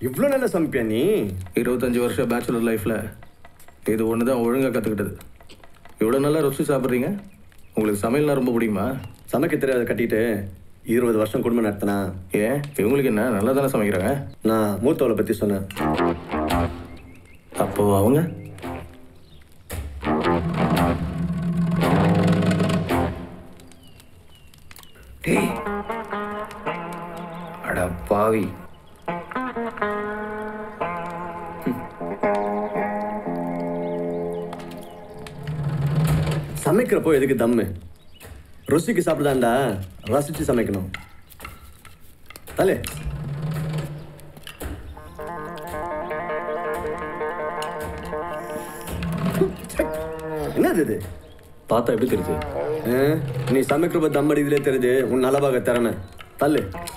இவ்வளோ நல்லா சமைப்பியா நீ இருபத்தஞ்சி வருஷம் பேச்சுலர் லைஃப்பில் இது ஒன்று தான் ஒழுங்காக கற்றுக்கிட்டது இவ்வளோ நல்லா ருசி சாப்பிட்றீங்க உங்களுக்கு சமையல்னா ரொம்ப பிடிக்குமா சமைக்க தெரியாத கட்டிட்டு இருபது வருஷம் குடும்பம் நடத்தினா ஏன் இவங்களுக்கு என்ன நல்லா தானே சமைக்கிறாங்க நான் மூத்தவளை பற்றி சொன்னேன் அப்போ அவங்க டேய் அட பாவி சமைக்கிறப்போ எதுக்கு தம்மு ருசிக்கு சாப்பிடுதாண்டா ரசிச்சு சமைக்கணும் தலே என்னது இது பார்த்தா எப்படி தெரியுது ஆ, நீ சமைக்கிறப்ப தம் அடிக்கிறதே தெரியுது உன் நலபாக திறமை தள்ளு